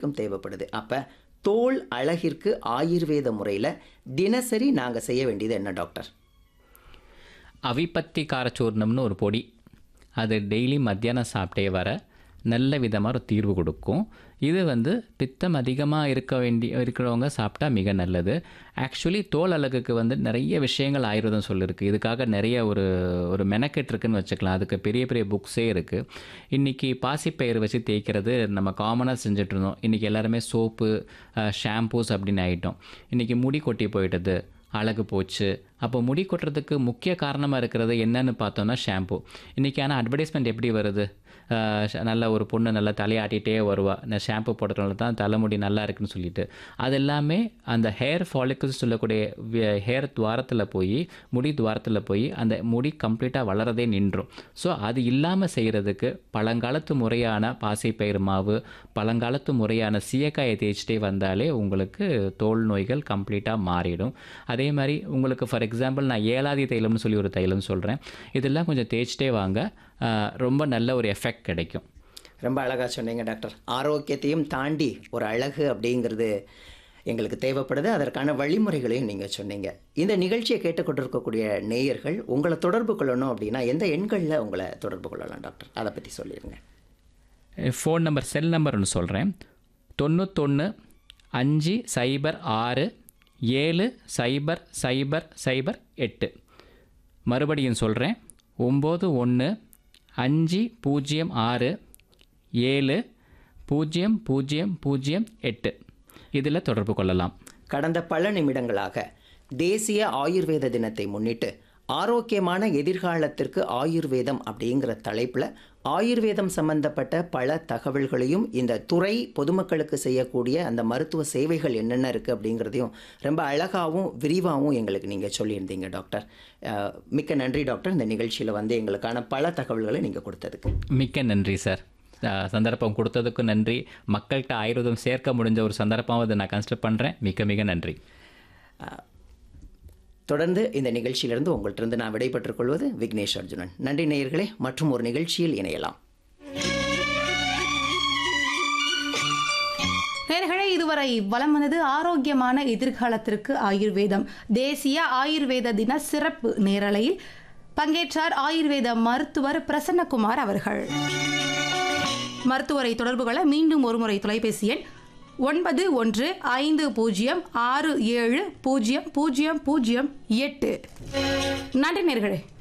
எல்லாத்துக்கும் தேவைப்படுது அப்போ தோல் அழகிற்கு ஆயுர்வேத முறையில் தினசரி நாங்கள் செய்ய வேண்டியது என்ன டாக்டர் அவிபத்தி காரச்சூர்ணம்னு ஒரு பொடி அது டெய்லி மத்தியானம் சாப்பிட்டே வர நல்ல விதமாக ஒரு தீர்வு கொடுக்கும் இது வந்து பித்தம் அதிகமாக இருக்க வேண்டிய இருக்கிறவங்க சாப்பிட்டா மிக நல்லது ஆக்சுவலி தோல் அழகுக்கு வந்து நிறைய விஷயங்கள் ஆயுர்வேதம் சொல்லியிருக்கு இதுக்காக நிறைய ஒரு ஒரு மெனக்கெட் இருக்குன்னு வச்சுக்கலாம் அதுக்கு பெரிய பெரிய புக்ஸே இருக்குது இன்றைக்கி பாசிப்பயிறு வச்சு தேய்க்கிறது நம்ம காமனாக செஞ்சுட்டு இருந்தோம் இன்றைக்கி எல்லாருமே சோப்பு ஷாம்பூஸ் அப்படின்னு ஆகிட்டோம் இன்றைக்கி முடி கொட்டி போயிட்டது அழகு போச்சு அப்போ முடி கொட்டுறதுக்கு முக்கிய காரணமாக இருக்கிறது என்னன்னு பார்த்தோன்னா ஷாம்பு இன்றைக்கி ஆனால் அட்வர்டைஸ்மெண்ட் எப்படி வருது ஆஹ் ஷ- நல்ல ஒரு பொண்ணு நல்லா தலையாட்டிகிட்டே வருவா நான் ஷாம்பு போடுறதுனால தான் தலைமுடி நல்லா இருக்குன்னு சொல்லிட்டு அது எல்லாமே அந்த ஹேர் ஃபாலிக்கல்ஸ் சொல்லக்கூடிய ஹேர் துவாரத்தில் போய் முடி துவாரத்தில் போய் அந்த முடி கம்ப்ளீட்டாக வளரதே நின்றும் ஸோ அது இல்லாமல் செய்கிறதுக்கு பழங்காலத்து முறையான பாசிப்பயிறு மாவு பழங்காலத்து முறையான சீயக்காயை தேய்ச்சிட்டே வந்தாலே உங்களுக்கு தோல் நோய்கள் கம்ப்ளீட்டாக மாறிடும் அதே மாதிரி உங்களுக்கு ஃபார் எக்ஸாம்பிள் நான் ஏலாதி தைலம்னு சொல்லி ஒரு தைலம் சொல்கிறேன் இதெல்லாம் கொஞ்சம் தேய்ச்சிட்டே வாங்க ஆஹ் ரொம்ப நல்ல ஒரு எஃபெக்ட் கிடைக்கும் ரொம்ப அழகாக சொன்னீங்க டாக்டர் ஆரோக்கியத்தையும் தாண்டி ஒரு அழகு அப்படிங்கிறது எங்களுக்கு தேவைப்படுது அதற்கான வழிமுறைகளையும் நீங்கள் சொன்னீங்க இந்த நிகழ்ச்சியை கேட்டுக்கொண்டிருக்கக்கூடிய நேயர்கள் உங்களை தொடர்பு கொள்ளணும் அப்படின்னா எந்த எண்களில் உங்களை தொடர்பு கொள்ளலாம் டாக்டர் அதை பற்றி சொல்லிடுங்க ஃபோன் நம்பர் செல் நம்பர் ஒன்று சொல்கிறேன் தொண்ணூத்தொன்று அஞ்சு சைபர் ஆறு ஏழு சைபர் சைபர் சைபர் எட்டு மறுபடியும் சொல்கிறேன் ஒம்பது ஒன்று அஞ்சு பூஜ்ஜியம் ஆறு ஏழு பூஜ்ஜியம் பூஜ்ஜியம் பூஜ்ஜியம் எட்டு இதில் தொடர்பு கொள்ளலாம் கடந்த பல நிமிடங்களாக தேசிய ஆயுர்வேத தினத்தை முன்னிட்டு ஆரோக்கியமான எதிர்காலத்திற்கு ஆயுர்வேதம் அப்படிங்கிற தலைப்பில் ஆயுர்வேதம் சம்பந்தப்பட்ட பல தகவல்களையும் இந்த துறை பொதுமக்களுக்கு செய்யக்கூடிய அந்த மருத்துவ சேவைகள் என்னென்ன இருக்குது அப்படிங்கிறதையும் ரொம்ப அழகாகவும் விரிவாகவும் எங்களுக்கு நீங்கள் சொல்லியிருந்தீங்க டாக்டர் அஹ், மிக்க நன்றி டாக்டர் இந்த நிகழ்ச்சியில் வந்து எங்களுக்கான பல தகவல்களை நீங்கள் கொடுத்ததுக்கு மிக்க நன்றி சார் அஹ், சந்தர்ப்பம் கொடுத்ததுக்கும் நன்றி மக்கள்கிட்ட ஆயுர்வேதம் சேர்க்க முடிஞ்ச ஒரு சந்தர்ப்பம் அதை நான் கன்சிடர் பண்ணுறேன் மிக்க மிக நன்றி தொடர்ந்து இந்த நிகழ்ச்சியிலிருந்து உங்கள்கிட்ட நான் விடைபெற்றுக் கொள்வது விக்னேஷ் அர்ஜுனன் நன்றி நேயர்களே மற்றும் ஒரு நிகழ்ச்சியில் இணையலாம் நேர்களே இதுவரை வலம் வந்தது ஆரோக்கியமான எதிர்காலத்திற்கு ஆயுர்வேதம் தேசிய ஆயுர்வேத தின சிறப்பு நேரலையில் பங்கேற்றார் ஆயுர்வேத மருத்துவர் பிரசன்னகுமார் அவர்கள் மருத்துவரை தொடர்பு கொள்ள மீண்டும் ஒருமுறை தொலைபேசி எண் ஒன்பது ஒன்று ஐந்து பூஜ்ஜியம் ஆறு ஏழு பூஜ்ஜியம் பூஜ்ஜியம் பூஜ்ஜியம் எட்டு நன்றி நேர்களே